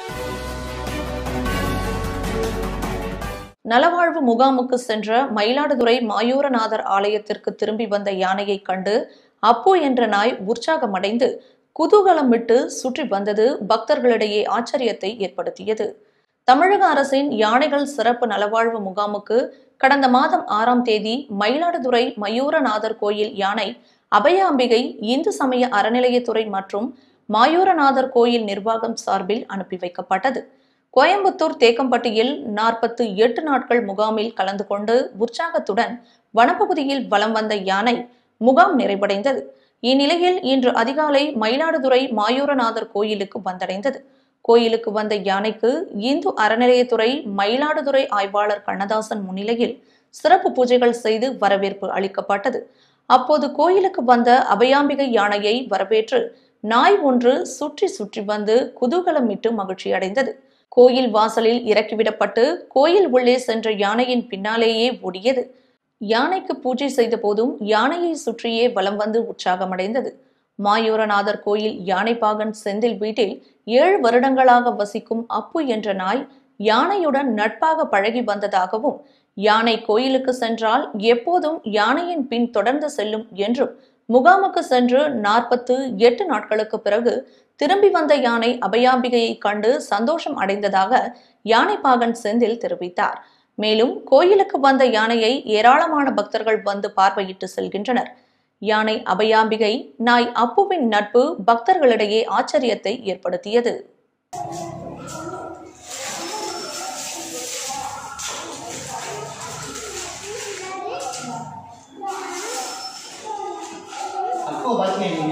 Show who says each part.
Speaker 1: நலவாழ்வு முகாமுக்கு சென்ற மயிலாடுதுறை மாயூரநாதர் ஆலயத்திற்கு திரும்பி வந்த யானையை கண்டு அப்பு என்ற நாய் உற்சாகமடைந்து குதூகலம் விட்டு சுற்றி வந்தது பக்தர்களிடையே ஆச்சரியத்தை ஏற்படுத்தியது தமிழக அரசின் யானைகள் சிறப்பு நலவாழ்வு முகாமுக்கு கடந்த மாதம் ஆறாம் தேதி மயிலாடுதுறை மயூரநாதர் கோயில் யானை அபயாம்பிகை இந்து சமய அறநிலையத்துறை மற்றும் மாயூரநாதர் கோயில் நிர்வாகம் சார்பில் அனுப்பி வைக்கப்பட்டது கோயம்புத்தூர் தேக்கம்பட்டியில் நாற்பத்து எட்டு நாட்கள் முகாமில் கலந்து கொண்டு உற்சாகத்துடன் வனப்பகுதியில் வலம் வந்த யானை முகாம் நிறைவடைந்தது இந்நிலையில் இன்று அதிகாலை மயிலாடுதுறை மாயூரநாதர் கோயிலுக்கு வந்தடைந்தது கோயிலுக்கு வந்த யானைக்கு இந்து அறநிலையத்துறை மயிலாடுதுறை ஆய்வாளர் கண்ணதாசன் முன்னிலையில் சிறப்பு பூஜைகள் செய்து வரவேற்பு அளிக்கப்பட்டது அப்போது கோயிலுக்கு வந்த அபயாம்பிகை யானையை வரவேற்று நாய் ஒன்று சுற்றி சுற்றி வந்து குதூகலமிட்டு மகிழ்ச்சியடைந்தது கோயில் வாசலில் இறக்கிவிடப்பட்டு கோயில் உள்ளே சென்ற யானையின் பின்னாலேயே ஓடியது யானைக்கு பூஜை செய்த போதும் யானையை சுற்றியே வலம் வந்து உற்சாகமடைந்தது மாயூரநாதர் கோயில் யானைப்பாகன் செந்தில் வீட்டில் ஏழு வருடங்களாக வசிக்கும் அப்பு என்ற நாய் யானையுடன் நட்பாக பழகி வந்ததாகவும் யானை கோயிலுக்கு சென்றால் எப்போதும் யானையின் பின் தொடர்ந்து செல்லும் என்றும் முகாமுக்கு சென்று நாற்பத்து எட்டு நாட்களுக்கு பிறகு திரும்பி வந்த யானை அபயாம்பிகையை கண்டு சந்தோஷம் அடைந்ததாக யானைப்பாகன் செந்தில் தெரிவித்தார் மேலும் கோயிலுக்கு வந்த யானையை ஏராளமான பக்தர்கள் வந்து பார்வையிட்டு செல்கின்றனர் யானை அபயாம்பிகை நாய் அப்புவின் நட்பு பக்தர்களிடையே ஆச்சரியத்தை ஏற்படுத்தியது
Speaker 2: அப்போ பாத்தீங்க